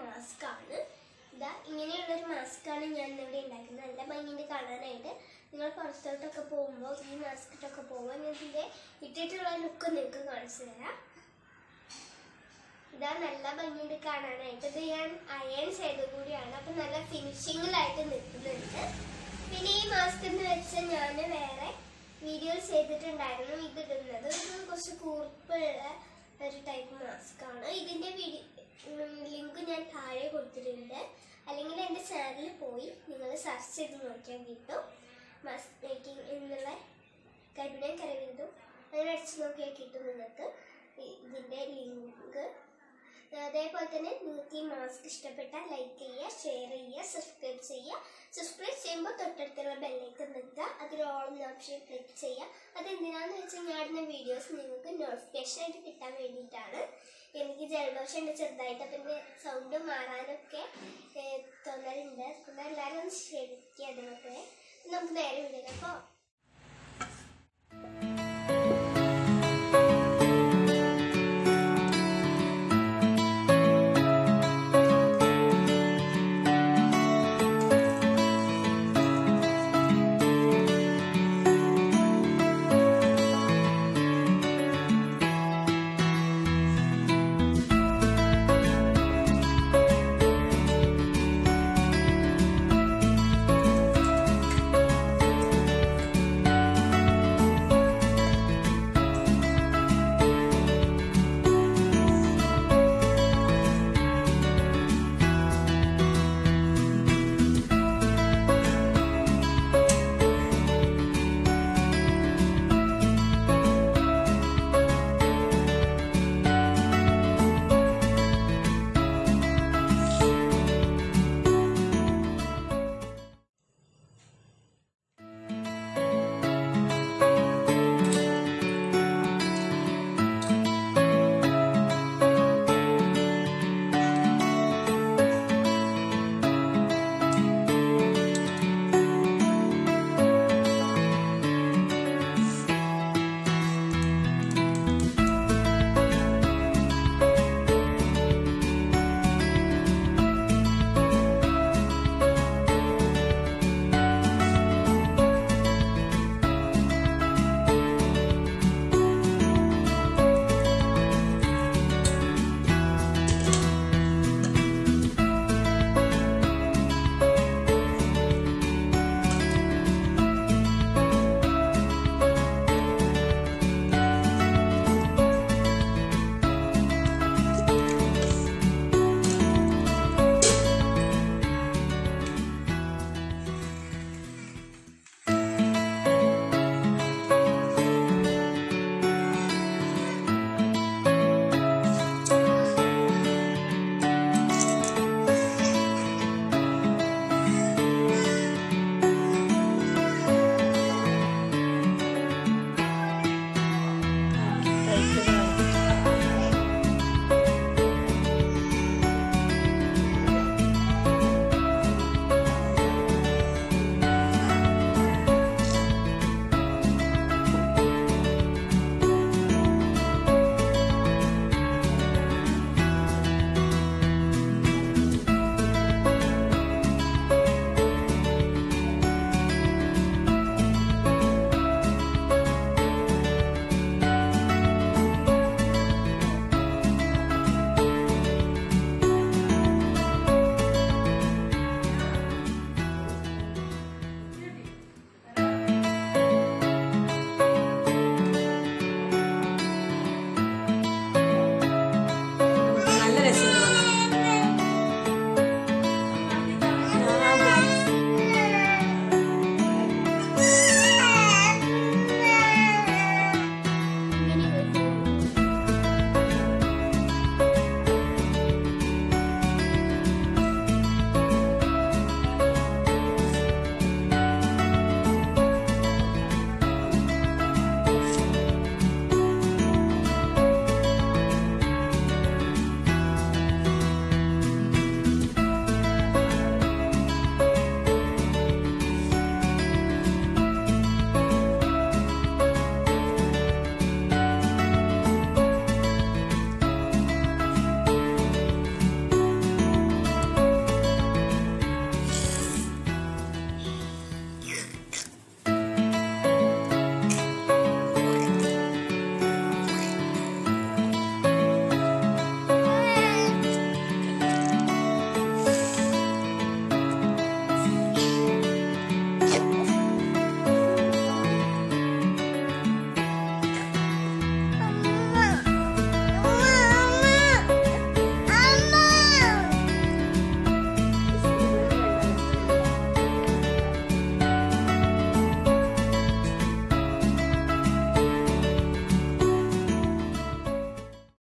mask ആണ് ഇതാ ഇങ്ങനെയുള്ളൊരു മാസ്ക് ആണ് ഞാൻ ഇവിടെ ഉണ്ടാക്കുന്നത് നല്ല ഭംഗിയുണ്ട് കാണാനായിട്ട് നിങ്ങൾ പുറത്തോട്ടൊക്കെ പോകുമ്പോൾ ഈ മാസ്ക് ഇട്ടൊക്കെ പോകുമ്പോൾ ഞാൻ ഇതിൻ്റെ ഇട്ടിട്ടുള്ള ലുക്ക് നിങ്ങൾക്ക് കാണിച്ചു തരാം ഇതാ നല്ല ഭംഗിയുണ്ട് കാണാനായിട്ട് ഇത് ഞാൻ അയൺ ചെയ്ത കൂടിയാണ് അപ്പൊ നല്ല ഫിനിഷിങ്ങിലായിട്ട് നിൽക്കുന്നുണ്ട് പിന്നെ ഈ മാസ്ക് എന്ന് വെച്ചാൽ ഞാൻ വേറെ വീഡിയോ ചെയ്തിട്ടുണ്ടായിരുന്നു ഇത് ഇടുന്നത് ഇത് കുറച്ച് കൂർപ്പുള്ള ഒരു ടൈപ്പ് മാസ്ക് ആണ് ഇതിന്റെ ലിങ്ക് ഞാൻ താഴെ കൊടുത്തിട്ടുണ്ട് അല്ലെങ്കിൽ എൻ്റെ ചാനലിൽ പോയി നിങ്ങൾ സെർച്ച് ചെയ്ത് നോക്കിയാൽ കിട്ടും മാസ്ക് മേക്കിംഗ് എന്നുള്ള കരിമീൻ കരവിന്തും അങ്ങനെ അടിച്ച് നോക്കിയാൽ കിട്ടും നിങ്ങൾക്ക് ഇ- ഇതിന്റെ ലിങ്ക് അതേപോലെ തന്നെ നിങ്ങൾക്ക് ഈ മാസ്ക് ഇഷ്ടപ്പെട്ടാൽ ലൈക്ക് ചെയ്യുക ഷെയർ ചെയ്യുക സബ്സ്ക്രൈബ് ചെയ്യുക സബ്സ്ക്രൈബ് ചെയ്യുമ്പോൾ തൊട്ടടുത്തുള്ള ബെല്ലൈക്കൺ നിൽക്കുക അതിൽ ഓൾ എന്ന ഓപ്ഷൻ ക്ലിക്ക് ചെയ്യുക അതെന്തിനാന്ന് വെച്ചാൽ ഞാടുന്ന വീഡിയോസ് നിങ്ങൾക്ക് നോട്ടിഫിക്കേഷൻ ആയിട്ട് കിട്ടാൻ വേണ്ടിയിട്ടാണ് എനിക്ക് ജലദോഷം ഉണ്ട് ചെറുതായിട്ട് അപ്പം എൻ്റെ സൗണ്ട് മാറാനൊക്കെ ഏഹ്, തോന്നലുണ്ട് പിന്നെ എല്ലാവരും ഒന്ന് ക്ഷമിക്കുക അതിനൊക്കെ നമുക്ക് നേരെ വീഡിയോ അപ്പോൾ